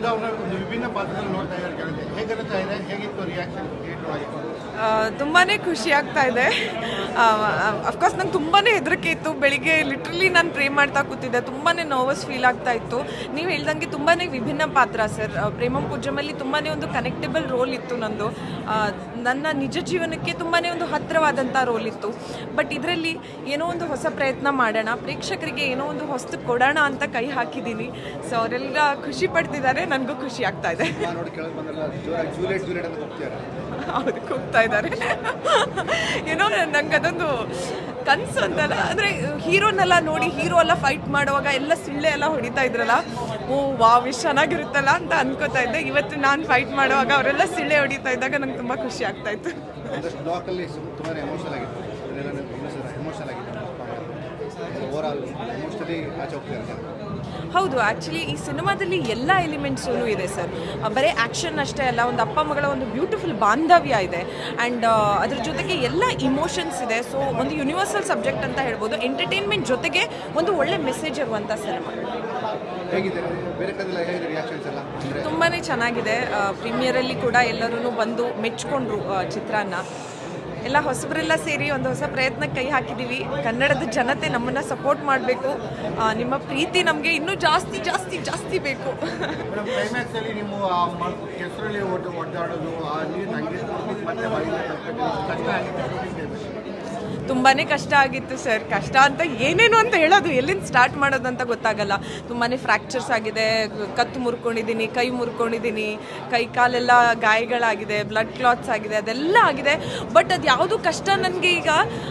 ಬಂದು ಅವರ ಒಂದು ವಿಭಿನ್ನ ಪಾತ್ರದಲ್ಲಿ ನೋಡ್ತಾ ಇದ್ದಾರೆ ಕೇಳಿದೆ ಹೇಗೆ ಅನಿಸ್ತಾ ಇದೆ ಹೇಗಿತ್ತು ರಿಯಾಕ್ಷನ್ ಥಿಯೇಟರ್ ಆಗಿ ತುಂಬಾ ಖುಷಿ ಆಗ್ತಾ ಇದೆ ಅಫ್ಕೋರ್ಸ್ ನಂಗೆ ತುಂಬಾ ಹೆದರಿಕೆ ಇತ್ತು ಬೆಳಿಗ್ಗೆ ಲಿಟ್ರಲಿ ನಾನು ಪ್ರೇ ಮಾಡ್ತಾ ಕೂತಿದ್ದೆ ತುಂಬಾ ನರ್ವಸ್ ಫೀಲ್ ಆಗ್ತಾ ಇತ್ತು ನೀವು ಹೇಳ್ದಂಗೆ ತುಂಬಾ ವಿಭಿನ್ನ ಪಾತ್ರ ಸರ್ ಪ್ರೇಮಂ ಪೂಜಮಲ್ಲಿ ತುಂಬಾ ಒಂದು ಕನೆಕ್ಟಬಲ್ ರೋಲ್ ಇತ್ತು ನಂದು ಆ, ನನ್ನ ನಿಜ ಜೀವನಕ್ಕೆ ತುಂಬಾ ಒಂದು ಹತ್ತಿರವಾದಂಥ ರೋಲ್ ಇತ್ತು ಬಟ್ ಇದರಲ್ಲಿ ಏನೋ ಒಂದು ಹೊಸ ಪ್ರಯತ್ನ ಮಾಡೋಣ ಪ್ರೇಕ್ಷಕರಿಗೆ ಏನೋ ಒಂದು ಹೊಸ್ತು ಕೊಡೋಣ ಅಂತ ಕೈ ಹಾಕಿದ್ದೀನಿ ಸೊ ಅವರೆಲ್ಲ ಖುಷಿ ಪಡ್ತಿದ್ದಾರೆ ನನಗೂ ಖುಷಿ ಆಗ್ತಾ ಇದೆ ನೋಡಿ ಕೆಳಗೆ ಬಂದ್ರಲ್ಲ ಜೋರಾಗಿ ಜೂಲೆಟ್ ಜೂಲೆಟ್ ಅಂತ ಹೋಗ್ತಿದ್ದಾರೆ ಹೌದು ಕೂಗ್ತಾ ಇದ್ದಾರೆ ಏನೋ ನಂಗೆ ಅದೊಂದು ಕನಸು ಅಂತಲ್ಲ ಅಂದರೆ ಹೀರೋನೆಲ್ಲ ನೋಡಿ ಹೀರೋ ಎಲ್ಲ ಫೈಟ್ ಮಾಡುವಾಗ ಎಲ್ಲ ಸಿಳ್ಳೆ ಎಲ್ಲ ಹೊಡಿತಾ ಇದ್ರಲ್ಲ ಓ ವಾವ್ ಎಷ್ಟು ಚೆನ್ನಾಗಿರುತ್ತಲ್ಲ ಅಂತ ಅನ್ಕೋತಾ ಇದ್ದೆ ಇವತ್ತು ನಾನು ಫೈಟ್ ಮಾಡುವಾಗ ಅವರೆಲ್ಲ ಸಿಳ್ಳೆ ಹೊಡಿತಾ ಇದ್ದಾಗ ನಂಗೆ ತುಂಬ ಖುಷಿ ಆಗ್ತಾ ಇತ್ತು ಒಂದಷ್ಟು ಬ್ಲಾಕಲ್ಲಿ ತುಂಬಾ ಎಮೋಷನಲ್ ಆಗಿತ್ತು ಅದನ್ನೆಲ್ಲ ನೀವು ಗಮನಿಸಿದ್ರೆ ಎಮೋಷನಲ್ ಆಗಿತ್ತು ಓವರ್ ಆಲ್ ಎಮೋಷನಲಿ ಆಚೆ ಹೋಗ್ತಿದ್ದಾರೆ ಜನ. ಹೌದು ಆ್ಯಕ್ಚುಲಿ ಈ ಸಿನಿಮಾದಲ್ಲಿ ಎಲ್ಲ ಎಲಿಮೆಂಟ್ಸೂ ಇದೆ ಸರ್ ಬರೀ ಆ್ಯಕ್ಷನ್ ಅಷ್ಟೇ ಅಲ್ಲ ಒಂದು ಅಪ್ಪ ಮಗಳ ಒಂದು ಬ್ಯೂಟಿಫುಲ್ ಬಾಂಧವ್ಯ ಇದೆ ಆ್ಯಂಡ್ ಅದ್ರ ಜೊತೆಗೆ ಎಲ್ಲ ಇಮೋಷನ್ಸ್ ಇದೆ ಸೊ ಒಂದು ಯೂನಿವರ್ಸಲ್ ಸಬ್ಜೆಕ್ಟ್ ಅಂತ ಹೇಳ್ಬೋದು ಎಂಟರ್ಟೈನ್ಮೆಂಟ್ ಜೊತೆಗೆ ಒಂದು ಒಳ್ಳೆ ಮೆಸೇಜ್ ಇರುವಂಥ ಸಿನಿಮಾ ಹೇಗಿದೆ ಬೇರೆ ಕಡೆಲ್ಲ ಹೇಗಿದೆ ರಿಯಾಕ್ಷನ್ಸ್ ಎಲ್ಲ ಅಂದರೆ ತುಂಬಾ ಚೆನ್ನಾಗಿದೆ ಪ್ರೀಮಿಯರಲ್ಲಿ ಕೂಡ ಎಲ್ಲರೂ ಬಂದು ಮೆಚ್ಕೊಂಡ್ರು ಆ, ಚಿತ್ರಾನ್ನ ಎಲ್ಲ ಹೊಸಬರೆಲ್ಲ ಸೇರಿ ಒಂದು ಹೊಸ ಪ್ರಯತ್ನಕ್ಕೆ ಕೈ ಹಾಕಿದ್ದೀವಿ ಕನ್ನಡದ ಜನತೆ ನಮ್ಮನ್ನು ಸಪೋರ್ಟ್ ಮಾಡಬೇಕು ನಿಮ್ಮ ಪ್ರೀತಿ ನಮಗೆ ಇನ್ನೂ ಜಾಸ್ತಿ ಜಾಸ್ತಿ ಜಾಸ್ತಿ ಬೇಕು ಮೇಡಮ್ ಕ್ಲೈಮ್ಯಾಕ್ಸ್ ಅಲ್ಲಿ ನೀವು ಆ ಮ- ಕೆಸರಲ್ಲಿ ಒಟ್ಟು ಒಡ್ಡಾಡೋದು ಆ ನೀರು ಹಂಗೆ ಕುಡ್ದು ಮತ್ತೆ ಬಾಯಿಗೆ ತಳ್ಕೊಂಡು ಕಷ್ಟ ಆಗಿತ್ತು shooting time ಅಲ್ಲಿ. ತುಂಬಾ ಕಷ್ಟ ಆಗಿತ್ತು ಸರ್ ಕಷ್ಟ ಅಂತ ಏನೇನು ಅಂತ ಹೇಳೋದು ಎಲ್ಲಿಂದ ಸ್ಟಾರ್ಟ್ ಮಾಡೋದು ಅಂತ ಗೊತ್ತಾಗಲ್ಲ ತುಂಬಾ ಫ್ರ್ಯಾಕ್ಚರ್ಸ್ ಆಗಿದೆ ಕತ್ತು ಮುರ್ಕೊಂಡಿದ್ದೀನಿ ಕೈ ಮುರ್ಕೊಂಡಿದ್ದೀನಿ ಕೈ ಕಾಲೆಲ್ಲ ಗಾಯಗಳಾಗಿದೆ ಬ್ಲಡ್ ಕ್ಲಾತ್ಸ್ ಆಗಿದೆ ಅದೆಲ್ಲ ಆಗಿದೆ ಬಟ್ ಅದು ಯಾವುದು ಕಷ್ಟ ನನಗೆ ಈಗ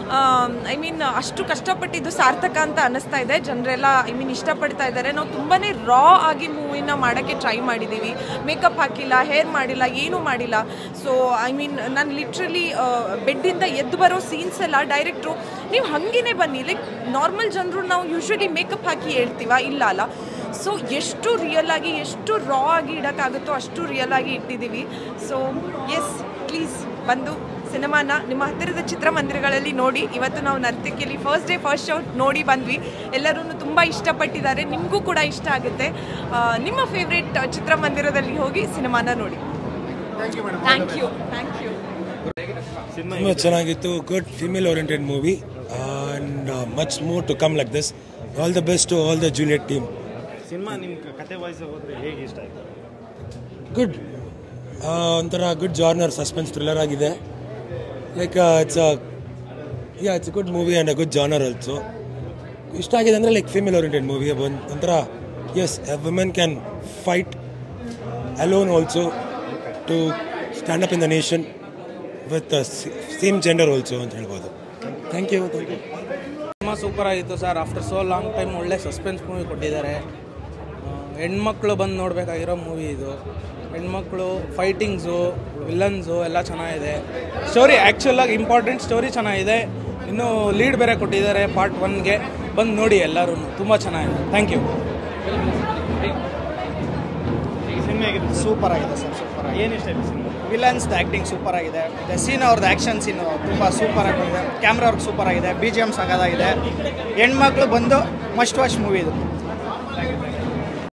ಐ ಮೀನ್ ಅಷ್ಟು ಕಷ್ಟಪಟ್ಟಿದ್ದು ಸಾರ್ಥಕ ಅಂತ ಅನ್ನಿಸ್ತಾ ಇದೆ ಜನರೆಲ್ಲ ಐ ಮೀನ್ ಇಷ್ಟಪಡ್ತಾ ಇದ್ದಾರೆ ನಾವು ತುಂಬಾ ರಾ ಆಗಿ ಮೂವಿನ ಮಾಡೋಕ್ಕೆ ಟ್ರೈ ಮಾಡಿದ್ದೀವಿ ಮೇಕಪ್ ಹಾಕಿಲ್ಲ ಹೇರ್ ಮಾಡಿಲ್ಲ ಏನೂ ಮಾಡಿಲ್ಲ ಸೊ ಐ ಮೀನ್ ನಾನು ಲಿಟ್ರಲಿ ಬೆಡ್ಡಿಂದ ಎದ್ದು ಬರೋ ಸೀನ್ಸ್ ಎಲ್ಲ ಡೈರೆಕ್ಟ್ರು ನೀವು ಹಂಗೇನೆ ಬನ್ನಿ ಲೈಕ್ ನಾರ್ಮಲ್ ಜನರು ನಾವು ಯೂಶ್ವಲಿ ಮೇಕಪ್ ಹಾಕಿ ಹೇಳ್ತೀವ ಇಲ್ಲ ಅಲ್ಲ ಸೊ ಎಷ್ಟು ರಿಯಲ್ ಆಗಿ ಎಷ್ಟು ರಾ ಆಗಿ ಇಡೋಕ್ಕಾಗುತ್ತೋ ಅಷ್ಟು ರಿಯಲ್ ಆಗಿ ಇಟ್ಟಿದ್ದೀವಿ ಸೊ ಎಸ್ ಪ್ಲೀಸ್ ಬಂದು ಸಿನಿಮಾನ ನಿಮ್ಮ ಹತ್ತಿರದ ಚಿತ್ರಮಂದಿರಗಳಲ್ಲಿ ನೋಡಿ ಇವತ್ತು ನಾವು ನರ್ತಕಿಯಲ್ಲಿ ಫಸ್ಟ್ ಡೇ ಫಸ್ಟ್ ಶೋ ನೋಡಿ ಬಂದ್ವಿ ಎಲ್ಲರೂ ತುಂಬ ಇಷ್ಟಪಟ್ಟಿದ್ದಾರೆ ನಿಮಗೂ ಕೂಡ ಇಷ್ಟ ಆಗುತ್ತೆ ಆ, ನಿಮ್ಮ ಫೇವ್ರೇಟ್ ಚಿತ್ರಮಂದಿರದಲ್ಲಿ ಹೋಗಿ ಸಿನಿಮಾನ ನೋಡಿ Thank you, madam. Thank you thank you ತುಂಬ ಚೆನ್ನಾಗಿತ್ತು good female oriented movie and much more to come like this all the best to all the Juliet team cinema ನಿಮ್ಮ ಕತೆ ವಾಯ್ಸ್ ಹೋದ್ರೆ ಹೇಗೆ ಇಷ್ಟ ಆಯ್ತು ಗುಡ್ ಒಂಥರ ಗುಡ್ ಜಾರ್ನರ್ ಸಸ್ಪೆನ್ಸ್ ಥ್ರಿಲ್ಲರ್ ಆಗಿದೆ like it's yeah it's good movie and a good genre also ಇಷ್ಟ ಆಗಿದೆ ಅಂದರೆ ಲೈಕ್ ಫಿಮೇಲ್ ಓರಿಯೆಂಟೆಡ್ ಮೂವಿ ಒಂದು ಒಂಥರ as a women can fight alone also to stand up in the nation with same gender also ಅಂತ ಹೇಳ್ಬೋದು thank you thank you cinema super ಆಗಿತ್ತು sir after so long time ಒಳ್ಳೆ suspense movie ಕೊಟ್ಟಿದ್ದಾರೆ ಆ, ಹೆಣ್ಮಕ್ಳು ಬಂದು ನೋಡಬೇಕಾಗಿರೋ ಮೂವಿ ಇದು ಹೆಣ್ಮಕ್ಳು ಫೈಟಿಂಗ್ಸು ವಿಲನ್ಸು ಎಲ್ಲ ಚೆನ್ನಾಗಿದೆ ಸ್ಟೋರಿ ಆ್ಯಕ್ಚುಲಾಗಿ ಇಂಪಾರ್ಟೆಂಟ್ ಸ್ಟೋರಿ ಚೆನ್ನಾಗಿದೆ ಇನ್ನೂ ಲೀಡ್ ಬೇರೆ ಕೊಟ್ಟಿದ್ದಾರೆ ಪಾರ್ಟ್ ಒನ್ಗೆ ಬಂದು ನೋಡಿ ಎಲ್ಲರೂ ತುಂಬ ಚೆನ್ನಾಗಿದೆ ಥ್ಯಾಂಕ್ ಯು ಸಿನಿಮಾ ಹೇಗಿದೆ ಸೂಪರ್ ಆಗಿದೆ ಸರ್ ಸೂಪರ್ ಆಗಿದೆ ಏನು ಇಷ್ಟ ಆಯ್ತು ಸಿನಿಮಾ ವಿಲನ್ಸ್ ಆ್ಯಕ್ಟಿಂಗ್ ಸೂಪರ್ ಆಗಿದೆ ಮತ್ತೆ ಸೀನ್ ಅವ್ರದ್ದು ಆ್ಯಕ್ಷನ್ ಸೀನ್ ತುಂಬ ಸೂಪರ್ ಆಗಿದೆ ಕ್ಯಾಮ್ರಾ ಅವ್ರಿಗೆ ಸೂಪರ್ ಆಗಿದೆ ಬಿ ಜಿ ಎಮ್ ಸಗದಾಗಿದೆ ಹೆಣ್ಮಕ್ಳು ಬಂದು ಮಸ್ಟ್ ವಾಚ್ ಮೂವಿ ಇದು